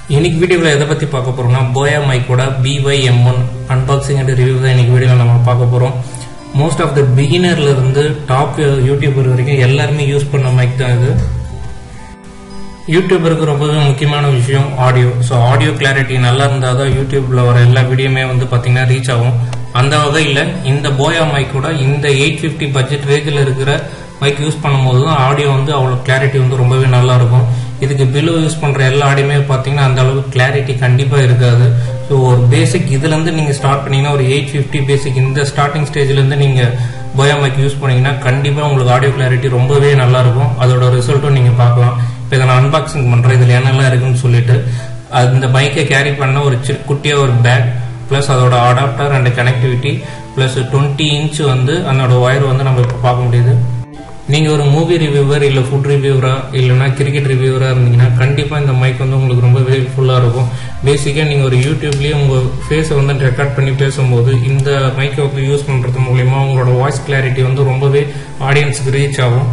இன்னைக்கு வீடியோவில் எதை பற்றி பார்க்க போறோம்னா போயா மைக்கோட BY M one unboxing and review தான் இன்னைக்கு வீடியோவில் நம்ம பார்க்க போகிறோம் மோஸ்ட் ஆஃப் த பிகினர்ல இருந்து டாப் யூடியூபர் வரைக்கும் எல்லாருமே யூஸ் பண்ண மைக் தான் இது யூடியூபருக்கு ரொம்பவே முக்கியமான விஷயம் ஆடியோ ஸோ ஆடியோ கிளாரிட்டி நல்லா இருந்தால் தான் யூடியூப்ல வர எல்லா வீடியோமே வந்து பார்த்தீங்கன்னா ரீச் ஆகும் அந்த வகையில் இந்த போயா மைக்கோட இந்த எயிட் ஃபிஃப்டி பட்ஜெட் ரேஞ்சில் இருக்கிற மைக் யூஸ் பண்ணும்போது தான் ஆடியோ வந்து அவ்வளோ கிளாரிட்டி வந்து ரொம்பவே நல்லா இருக்கும் இதுக்கு பிலோ யூஸ் பண்ணுற எல்லா ஆடியோமே பார்த்தீங்கன்னா அந்த அளவுக்கு கிளாரிட்டி கண்டிப்பாக இருக்காது ஸோ ஒரு பேசிக் இதுலேருந்து நீங்கள் ஸ்டார்ட் பண்ணீங்கன்னா ஒரு எயிட் ஃபிஃப்டி பேசிக் இந்த ஸ்டார்டிங் ஸ்டேஜ்லேருந்து நீங்கள் போயா மைக் யூஸ் பண்ணீங்கன்னா கண்டிப்பாக உங்களுக்கு ஆடியோ கிளாரிட்டி ரொம்பவே நல்லா இருக்கும் அதோட ரிசல்ட்டும் நீங்கள் பார்க்கலாம் இப்போ இதை நான் அன்பாக்சிங் பண்ணுறேன் இதில் என்னெல்லாம் இருக்குன்னு சொல்லிட்டு அந்த பைக்கை கேரி பண்ண ஒரு சி குட்டியாக ஒரு பேக் ப்ளஸ் அதோட adapter and connectivity plus twenty inch வந்து அதோட ஒயர் வந்து நம்ம இப்போ பார்க்க முடியுது நீங்கள் ஒரு மூவி ரிவ்யூவர் இல்லை ஃபுட் ரிவ்யூவரா இல்லைனா கிரிக்கெட் ரிவ்யூவராக இருந்தீங்கன்னா கண்டிப்பாக இந்த மைக் வந்து உங்களுக்கு ரொம்ப ஹெல்ப்ஃபுல்லாக இருக்கும் பேசிக்காக நீங்கள் ஒரு யூடியூப்லேயே உங்கள் ஃபேஸை வந்து ரெக்கார்ட் பண்ணி பேசும்போது இந்த மைக்கை வந்து யூஸ் பண்ணுறது மூலிமா உங்களோட வாய்ஸ் கிளாரிட்டி வந்து ரொம்பவே ஆடியன்ஸுக்கு ரீச் ஆகும்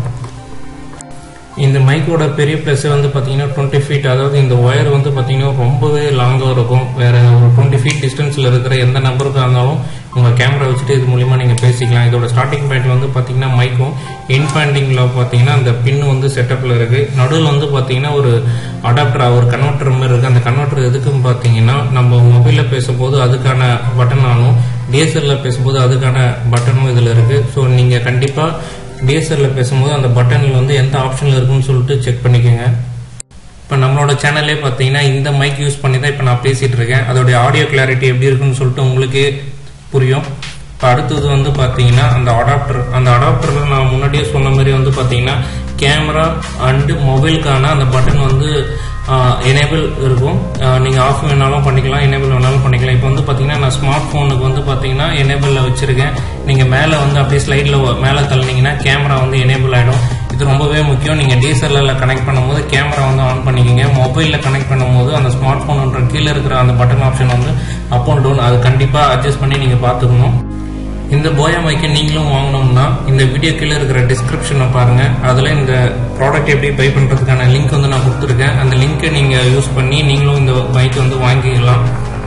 இந்த மைக்கோட பெரிய ப்ளஸ் வந்து பார்த்தீங்கன்னா டுவெண்ட்டி ஃபீட் அதாவது இந்த ஒயர் வந்து பார்த்தீங்கன்னா ரொம்பவே லாங்காக இருக்கும் வேற ஒரு டுவெண்ட்டி ஃபீட் டிஸ்டன்ஸில் இருக்கிற எந்த நம்பருக்காக இருந்தாலும் உங்கள் கேமரா வச்சுட்டு இது மூலிமா நீங்கள் பேசிக்கலாம் இதோட ஸ்டார்டிங் பாயிண்ட் வந்து பார்த்தீங்கன்னா மைக்கும் இன் பாயிண்டிங்கில் பார்த்தீங்கன்னா அந்த பின் வந்து செட்டப்பில் இருக்குது நடுவில் வந்து பார்த்தீங்கன்னா ஒரு அடாப்டர் ஒரு கன்வெர்டர் மாதிரி இருக்குது அந்த கன்வெர்டர் எதுக்குன்னு பார்த்தீங்கன்னா நம்ம மொபைலில் பேசும்போது அதுக்கான பட்டன் ஆனும் டிஎஸ்எல்ல பேசும்போது அதுக்கான பட்டனும் இதில் இருக்குது ஸோ நீங்கள் கண்டிப்பாக டிஎஸ்எல்ல பேசும்போது அந்த பட்டனில் வந்து எந்த ஆப்ஷனில் இருக்குன்னு சொல்லிட்டு செக் பண்ணிக்கோங்க இப்போ நம்மளோட சேனல்லே பார்த்தீங்கன்னா இந்த மைக் யூஸ் பண்ணி தான் இப்போ நான் பேசிகிட்டு இருக்கேன் அதோடைய ஆடியோ கிளாரிட்டி எப்படி இருக்குன்னு சொல்லிட்டு உங்களுக்கே புரியும் இப்போ அடுத்தது வந்து பார்த்தீங்கன்னா அந்த அடாப்டர் அந்த அடாப்டரில் நான் முன்னாடியே சொன்ன மாதிரி வந்து பார்த்தீங்கன்னா கேமரா அண்டு மொபைலுக்கான அந்த பட்டன் வந்து எனேபிள் இருக்கும் நீங்கள் ஆஃப் வேணாலும் பண்ணிக்கலாம் எனேபிள் வேணாலும் பண்ணிக்கலாம் இப்போ வந்து பார்த்தீங்கன்னா நான் ஸ்மார்ட் ஃபோனுக்கு வந்து பார்த்தீங்கன்னா எனேபிளில் வச்சுருக்கேன் நீங்கள் மேலே வந்து அப்படியே ஸ்லைடில் மேலே தள்ளினீங்கன்னா கேமரா வந்து எனேபிள் ஆகிடும் இது ரொம்பவே முக்கியம் நீங்கள் டிஎஸ்எல்ஆரில் கனெக்ட் பண்ணும்போது கேமரா வந்து ஆன் பண்ணிக்கிங்க மொபைலில் கனெக்ட் பண்ணும்போது அந்த ஸ்மார்ட் ஃபோனுன்ற கீழே இருக்கிற அந்த பட்டன் ஆப்ஷன் வந்து அப் அண்ட் டவுன் அது கண்டிப்பாக அட்ஜஸ்ட் பண்ணி நீங்கள் பார்த்துக்கணும் இந்த போயா மைக்கை நீங்களும் வாங்கணும்னா இந்த வீடியோ கீழே இருக்கிற டிஸ்கிரிப்ஷனை பாருங்க அதில் இந்த ப்ராடக்ட் எப்படி பை பண்ணுறதுக்கான லிங்க் வந்து நான் கொடுத்துருக்கேன் அந்த லிங்க்கை நீங்கள் யூஸ் பண்ணி நீங்களும் இந்த மைக்கை வந்து வாங்கிக்கலாம்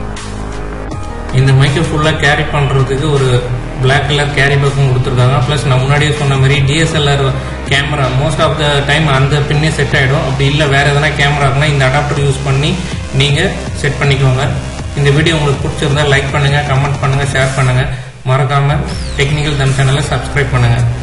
இந்த மைக்கை ஃபுல்லாக கேரி பண்ணுறதுக்கு ஒரு பிளாக் கலர் கேரி பேக்கும் கொடுத்துருக்காங்க ப்ளஸ் நான் முன்னாடியே சொன்ன மாதிரி DSLR camera most of the time அந்த பின்னே செட் ஆகிடும் அப்படி இல்லை வேறு எதனா கேமரா இருக்குன்னா இந்த அடாப்டர் யூஸ் பண்ணி நீங்கள் செட் பண்ணிக்கோங்க இந்த வீடியோ உங்களுக்கு பிடிச்சிருந்தா லைக் பண்ணுங்கள் கமெண்ட் பண்ணுங்கள் ஷேர் பண்ணுங்கள் மறக்காமல் டெக்னிக்கல் தம் சேனலை சப்ஸ்கிரைப் பண்ணுங்கள்